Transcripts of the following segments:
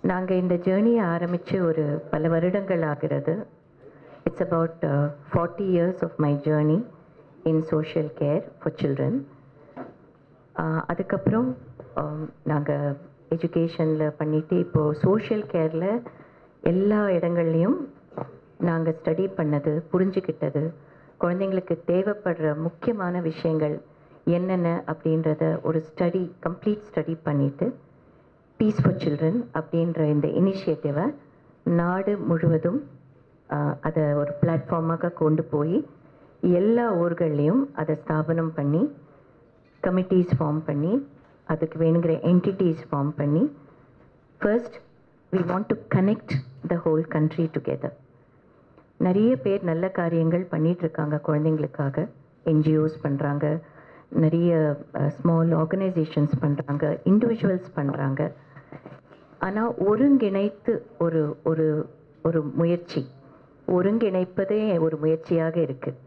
நாங்கள் இந்த ஜேர்னியை ஆரம்பித்து ஒரு பல வருடங்கள் ஆகிறது it's about forty years of my journey in social care for children அதுக்கப்புறம் நாங்கள் எஜுகேஷனில் பண்ணிவிட்டு இப்போது சோஷியல் கேரில் எல்லா இடங்கள்லையும் நாங்கள் ஸ்டடி பண்ணது புரிஞ்சுக்கிட்டது குழந்தைங்களுக்கு தேவைப்படுற முக்கியமான விஷயங்கள் என்னென்ன அப்படின்றத ஒரு ஸ்டடி கம்ப்ளீட் ஸ்டடி பண்ணிவிட்டு பீஸ் ஃபார் சில்ட்ரன் அப்படின்ற இந்த இனிஷியேட்டிவை நாடு முழுவதும் ஆஹ், அதை ஒரு பிளாட்ஃபார்மாக கொண்டு போய் எல்லா ஊர்கள்லேயும் அதை ஸ்தாபனம் பண்ணி கமிட்டிஸ் ஃபார்ம் பண்ணி அதுக்கு வேணுங்கிற என்டிட்டிஸ் ஃபார்ம் பண்ணி first we want to connect the whole country together நிறைய பேர் நல்ல காரியங்கள் பண்ணிட்டு இருக்காங்க குழந்தைங்களுக்காக என்ஜிஓஸ் பண்ணுறாங்க நிறைய ஸ்மால் ஆர்கனைசேஷன்ஸ் பண்ணுறாங்க இண்டிவிஜுவல்ஸ் பண்ணுறாங்க ஆனால் ஒருங்கிணைத்து ஒரு ஒரு ஒரு முயற்சி ஒருங்கிணைப்பதே ஒரு முயற்சியாக இருக்குது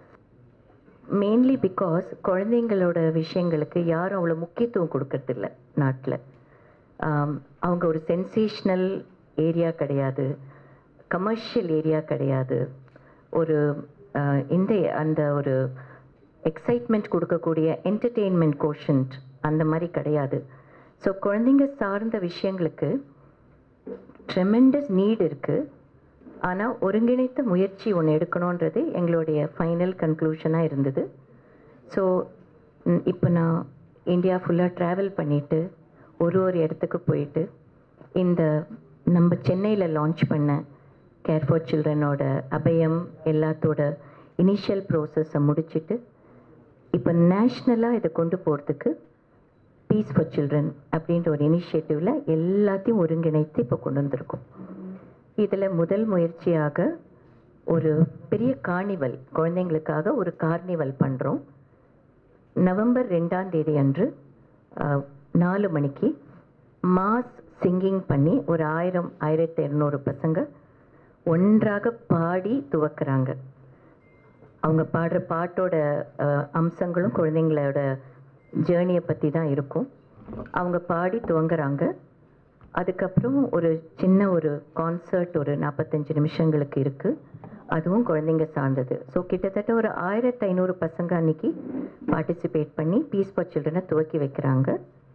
மெயின்லி பிகாஸ் குழந்தைங்களோட விஷயங்களுக்கு யாரும் அவ்வளோ முக்கியத்துவம் கொடுக்கறதில்ல நாட்டில் அவங்க ஒரு சென்சேஷ்னல் ஏரியா கிடையாது கமர்ஷியல் ஏரியா கிடையாது ஒரு ஆஹ், இந்த அந்த ஒரு எக்ஸைட்மெண்ட் கொடுக்கக்கூடிய என்டர்டெயின்மெண்ட் கோஷன்ட் அந்த மாதிரி கிடையாது ஸோ குழந்தைங்க சார்ந்த விஷயங்களுக்கு ட்ரெமெண்டஸ் நீட் இருக்குது ஆனால் ஒருங்கிணைத்த முயற்சி ஒன்று எடுக்கணுன்றது எங்களுடைய ஃபைனல் கன்க்ளூஷனாக இருந்தது ஸோ இப்போ நான் இந்தியா ஃபுல்லாக ட்ராவல் பண்ணிவிட்டு ஒரு ஒரு இடத்துக்கு போயிட்டு இந்த நம்ம சென்னையில் லான்ச் பண்ண கேர் ஃபார் சில்ட்ரனோட அபயம் எல்லாத்தோட இனிஷியல் ப்ரோசஸை முடிச்சிட்டு இப்போ நேஷ்னலாக இதை கொண்டு போகிறதுக்கு பீஸ் ஃபார் சில்ட்ரன் அப்படின்ற ஒரு இனிஷியேட்டிவில் எல்லாத்தையும் ஒருங்கிணைத்து இப்போ கொண்டு வந்திருக்கோம் இதில் முதல் முயற்சியாக ஒரு பெரிய கார்னிவல் குழந்தைங்களுக்காக ஒரு கார்னிவல் பண்ணுறோம் நவம்பர் ரெண்டாம் தேதி அன்று அஹ், நாலு மணிக்கு மாஸ் சிங்கிங் பண்ணி ஒரு ஆயிரம் ஆயிரத்தி இரநூறு பசங்க ஒன்றாக பாடி துவக்குறாங்க அவங்க பாடுற பாட்டோட அஹ், அம்சங்களும் குழந்தைங்களோட ஜேர்னியை பற்றி தான் இருக்கும் அவங்க பாடி துவங்குறாங்க அதுக்கப்புறம் ஒரு சின்ன ஒரு கான்சர்ட் ஒரு நாற்பத்தஞ்சு நிமிஷங்களுக்கு இருக்குது அதுவும் குழந்தைங்க சார்ந்தது ஸோ கிட்டத்தட்ட ஒரு ஆயிரத்தி ஐநூறு பசங்க அன்னைக்கு பார்ட்டிசிபேட் பண்ணி பீஸ் ஃபார் சில்ட்ரனை துவக்கி வைக்கிறாங்க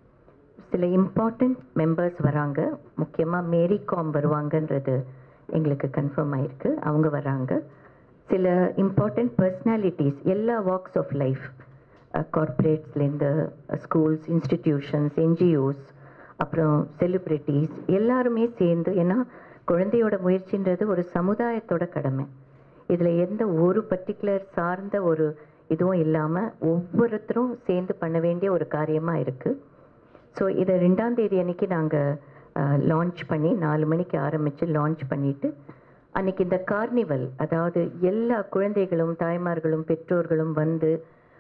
சில இம்பார்ட்டண்ட் மெம்பர்ஸ் வராங்க முக்கியமாக மேரி காம் வருவாங்கன்றது எங்களுக்கு கன்ஃபார்ம் ஆயிருக்கு அவங்க வராங்க சில இம்பார்ட்டண்ட் பர்சனாலிட்டிஸ் எல்லா வாக்ஸ் ஆஃப் லைஃப் கார்ப்பரேட்ஸ்லேருந்து ஸ்கூல்ஸ் இன்ஸ்டிடியூஷன்ஸ் என்ஜிஓஸ் அப்புறம் செலிப்ரிட்டிஸ் எல்லாருமே சேர்ந்து ஏன்னா குழந்தையோட முயற்சின்றது ஒரு சமுதாயத்தோட கடமை இதில் எந்த ஒரு பர்டிகுலர் சார்ந்த ஒரு இதுவும் இல்லாமல் ஒவ்வொருத்தரும் சேர்ந்து பண்ண வேண்டிய ஒரு காரியமாக இருக்குது ஸோ இதை ரெண்டாம் தேதி அன்னைக்கு நாங்கள் லான்ச் பண்ணி நாலு மணிக்கு ஆரம்பித்து லான்ச் பண்ணிவிட்டு அன்னைக்கு இந்த கார்னிவல் அதாவது எல்லா குழந்தைகளும் தாய்மார்களும் பெற்றோர்களும் வந்து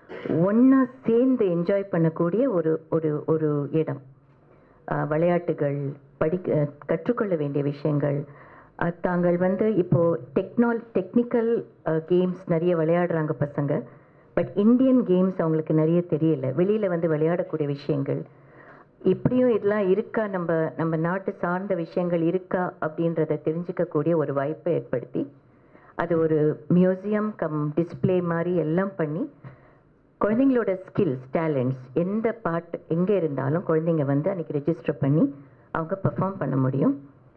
ஒன்றா சேர்ந்து என்ஜாய் பண்ணக்கூடிய ஒரு ஒரு ஒரு இடம் அஹ், விளையாட்டுகள் படிக்க கற்றுக்கொள்ள வேண்டிய விஷயங்கள் அஹ், தாங்கள் வந்து இப்போது டெக்னால் டெக்னிக்கல் கேம்ஸ் நிறைய விளையாடுறாங்க பசங்க பட் இந்தியன் கேம்ஸ் அவங்களுக்கு நிறைய தெரியல வெளியில் வந்து விளையாடக்கூடிய விஷயங்கள் இப்படியும் இதெல்லாம் இருக்கா நம்ம நம்ம நாட்டு சார்ந்த விஷயங்கள் இருக்கா அப்படின்றத தெரிஞ்சுக்கக்கூடிய ஒரு வாய்ப்பை ஏற்படுத்தி அது ஒரு மியூசியம் கம் டிஸ்ப்ளே மாதிரி எல்லாம் பண்ணி குழந்தைங்களோட ஸ்கில்ஸ் டேலண்ட்ஸ் எந்த பாட்டு எங்கே இருந்தாலும் குழந்தைங்க வந்து அன்றைக்கி ரெஜிஸ்டர் பண்ணி அவங்க பெர்ஃபார்ம் பண்ண முடியும்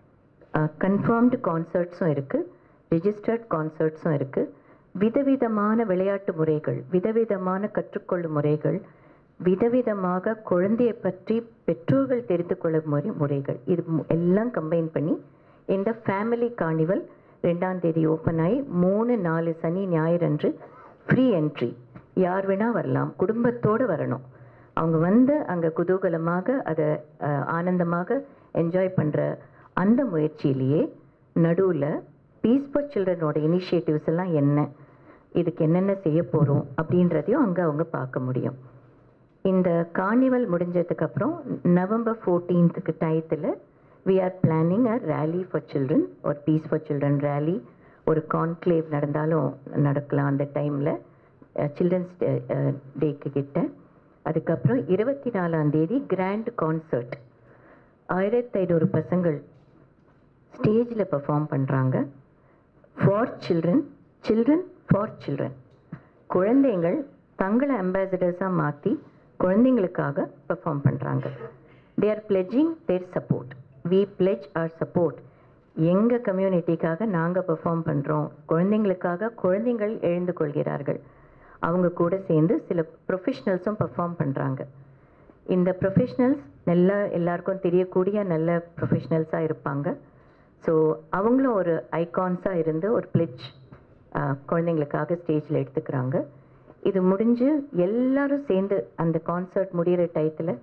கன்ஃபார்ம்டு கான்சர்ட்ஸும் இருக்குது ரெஜிஸ்டர்ட் கான்சர்ட்ஸும் இருக்குது விதவிதமான விளையாட்டு முறைகள் விதவிதமான கற்றுக்கொள்ளும் முறைகள் விதவிதமாக குழந்தையை பற்றி பெற்றோர்கள் தெரிந்து கொள்ளும் முறை முறைகள் இது மு- எல்லாம் கம்பைன் பண்ணி இந்த ஃபேமிலி கார்னிவல் ரெண்டாம் தேதி ஓப்பன் ஆகி மூணு நாலு சனி ஞாயிறு அன்று ஃப்ரீ என்ட்ரி யார் வேணா வரலாம் குடும்பத்தோடு வரணும் அவங்க வந்து அங்கே குதூகலமாக அதை அஹ், ஆனந்தமாக என்ஜாய் பண்ணுற அந்த முயற்சியிலேயே நடுவில் பீஸ் ஃபார் சில்ட்ரனோட இனிஷியேட்டிவ்ஸ் எல்லாம் என்ன இதுக்கு என்னென்ன செய்ய போகிறோம் அப்படின்றதையும் அங்கே அவங்க பார்க்க முடியும் இந்த கார்னிவல் முடிஞ்சதுக்கு அப்புறம் நவம்பர் ஃபோர்டீன்த்துக்கு டயத்தில் we are planning a rally for children ஒரு பீஸ் ஃபார் சில்ட்ரன் ரேலி ஒரு கான்க்ளேவ் நடந்தாலும் நடக்கலாம் அந்த டைமில் சில்ட்ரன்ஸ் டேக்கு கிட்ட அதுக்கப்புறம் இருபத்தி நாலாம் தேதி கிராண்ட் கான்சர்ட் ஆயிரத்தி ஐநூறு பசங்கள் ஸ்டேஜில் பெர்ஃபார்ம் பண்ணுறாங்க for children children for children குழந்தைங்கள் தங்களை அம்பாசடர்ஸாக மாற்றி குழந்தைங்களுக்காக பெர்ஃபார்ம் பண்ணுறாங்க they are pledging their support we pledge our support எங்கள் கம்யூனிட்டிக்காக நாங்கள் பெர்ஃபார்ம் பண்ணுறோம் குழந்தைங்களுக்காக குழந்தைகள் எழுந்து கொள்கிறார்கள் அவங்க கூட சேர்ந்து சில ப்ரொஃபஷ்னல்ஸும் பெர்ஃபார்ம் பண்ணுறாங்க இந்த ப்ரொஃபஷ்னல்ஸ் நல்லா எல்லாருக்கும் தெரியக்கூடிய நல்ல ப்ரொஃபஷ்னல்ஸாக இருப்பாங்க ஸோ அவங்களும் ஒரு ஐகான்ஸாக இருந்து ஒரு பிளெச் குழந்தைங்களுக்காக ஸ்டேஜில் எடுத்துக்கிறாங்க இது முடிஞ்சு எல்லாரும் சேர்ந்து அந்த கான்சர்ட் முடிகிற டயத்தில்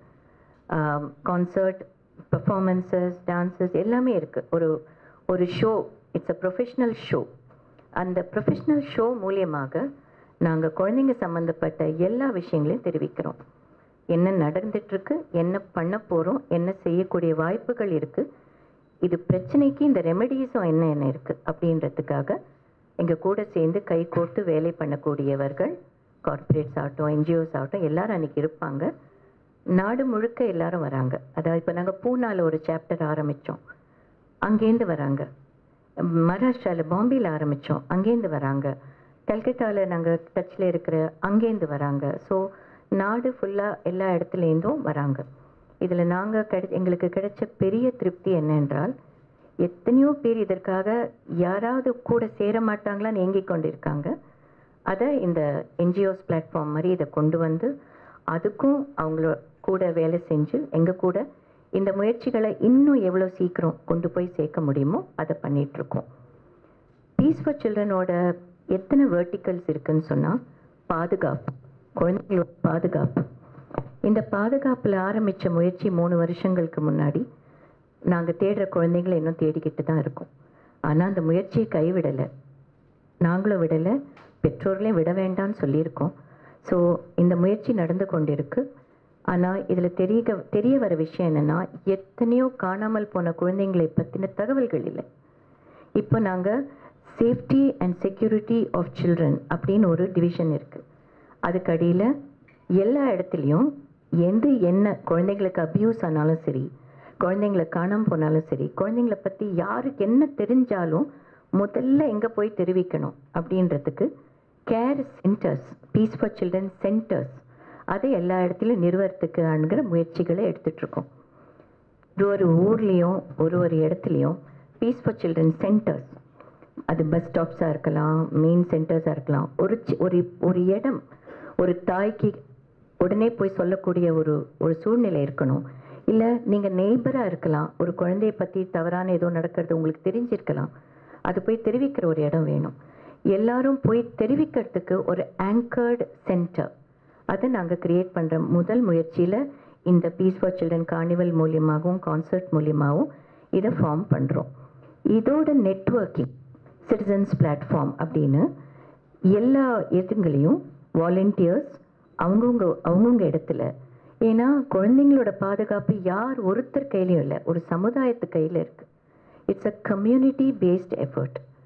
கான்சர்ட் பெர்ஃபார்மன்சஸ் டான்சஸ் எல்லாமே இருக்குது ஒரு ஒரு show it's a professional show அந்த ப்ரொஃபஷ்னல் ஷோ மூலியமாக நாங்கள் குழந்தைங்க சம்மந்தப்பட்ட எல்லா விஷயங்களையும் தெரிவிக்கிறோம் என்ன நடந்துட்டுருக்கு என்ன பண்ண போகிறோம் என்ன செய்யக்கூடிய வாய்ப்புகள் இருக்குது இது பிரச்சனைக்கு இந்த ரெமெடிஸும் என்ன என்ன இருக்குது அப்படின்றதுக்காக எங்கள் கூட சேர்ந்து கை கோர்த்து வேலை பண்ணக்கூடியவர்கள் கார்ப்பரேட்ஸ் ஆகட்டும் என்ஜிஓஸ் ஆகட்டும் எல்லாரும் அன்றைக்கி இருப்பாங்க நாடு முழுக்க எல்லாரும் வராங்க அதாவது இப்போ நாங்கள் பூனாவில் ஒரு சாப்டர் ஆரம்பித்தோம் அங்கேருந்து வராங்க மகாராஷ்டிராவில் பாம்பேயில் ஆரம்பித்தோம் அங்கேருந்து வராங்க கல்கட்டாவில் நாங்கள் டச்சில் இருக்கிற அங்கேருந்து வராங்க ஸோ நாடு ஃபுல்லாக எல்லா இடத்துலேருந்தும் வராங்க இதில் நாங்கள் கிடை எங்களுக்கு கிடைச்ச பெரிய திருப்தி என்னென்றால் எத்தனையோ பேர் இதற்காக யாராவது கூட சேர மாட்டாங்களான்னு ஏங்கிக் கொண்டிருக்காங்க அதை இந்த என்ஜிஓஸ் பிளாட்ஃபார்ம் மாதிரி இதை கொண்டு வந்து அதுக்கும் அவங்கள கூட வேலை செஞ்சு எங்கள் கூட இந்த முயற்சிகளை இன்னும் எவ்வளோ சீக்கிரம் கொண்டு போய் சேர்க்க முடியுமோ அதை பண்ணிகிட்ருக்கோம் பீஸ் ஃபார் சில்ட்ரனோட எத்தனை வேர்ட்டிக்கல்ஸ் இருக்குன்னு சொன்னால் பாதுகாப்பு குழந்தைங்களோட பாதுகாப்பு இந்த பாதுகாப்பில் ஆரம்பித்த முயற்சி மூணு வருஷங்களுக்கு முன்னாடி நாங்கள் தேடுற குழந்தைங்களை இன்னும் தேடிக்கிட்டு தான் இருக்கோம் ஆனால் அந்த முயற்சியை கைவிடலை நாங்களும் விடலை பெற்றோர்களையும் விட வேண்டாம்னு சொல்லியிருக்கோம் ஸோ இந்த முயற்சி நடந்து கொண்டிருக்கு ஆனால் இதில் தெரிய தெரிய வர விஷயம் என்னென்னா எத்தனையோ காணாமல் போன குழந்தைங்களை பற்றின தகவல்கள் இல்லை இப்போ நாங்கள் safety and security of children அப்படின்னு ஒரு டிவிஷன் இருக்குது அதுக்கு அடியில் எல்லா இடத்துலையும் எந்த என்ன குழந்தைங்களுக்கு அப்யூஸ் ஆனாலும் சரி குழந்தைங்கள காணாமல் போனாலும் சரி குழந்தைங்கள பற்றி யாருக்கு என்ன தெரிஞ்சாலும் முதல்ல எங்கே போய் தெரிவிக்கணும் அப்படின்றதுக்கு care centres peace for children centres அதை எல்லா இடத்துலையும் நிறுவனத்துக்கு அணுகிற முயற்சிகளை எடுத்துட்ருக்கோம் ஒரு ஒரு ஊர்லேயும் ஒரு ஒரு இடத்துலையும் பீஸ் ஃபார் சில்ட்ரன் சென்டர்ஸ் அது பஸ் ஸ்டாப்ஸாக இருக்கலாம் மெயின் சென்டர்ஸாக இருக்கலாம் ஒரு சி- ஒரு ஒரு இடம் ஒரு தாய்க்கு உடனே போய் சொல்லக்கூடிய ஒரு ஒரு சூழ்நிலை இருக்கணும் இல்லை நீங்கள் நெய்பராக இருக்கலாம் ஒரு குழந்தைய பற்றி தவறான ஏதோ நடக்கிறது உங்களுக்கு தெரிஞ்சிருக்கலாம் அது போய் தெரிவிக்கிற ஒரு இடம் வேணும் எல்லாரும் போய் தெரிவிக்கிறதுக்கு ஒரு ஆங்கர்டு சென்டர் அதை நாங்கள் கிரியேட் பண்ணுற முதல் முயற்சியில் இந்த பீஸ் ஃபார் சில்ட்ரன் கார்னிவல் மூலியமாகவும் கான்சர்ட் மூலியமாகவும் இதை ஃபார்ம் பண்ணுறோம் இதோட நெட்வொர்க்கிங் சிட்டிசன்ஸ் பிளாட்ஃபார்ம் அப்படின்னு எல்லா இடத்துங்களையும் வாலண்டியர்ஸ் அவங்கவுங்க அவங்கவுங்க இடத்துல ஏன்னா குழந்தைங்களோட பாதுகாப்பு யார் ஒருத்தர் கையிலையும் இல்லை ஒரு சமுதாயத்து கையில் இருக்குது it's a community based effort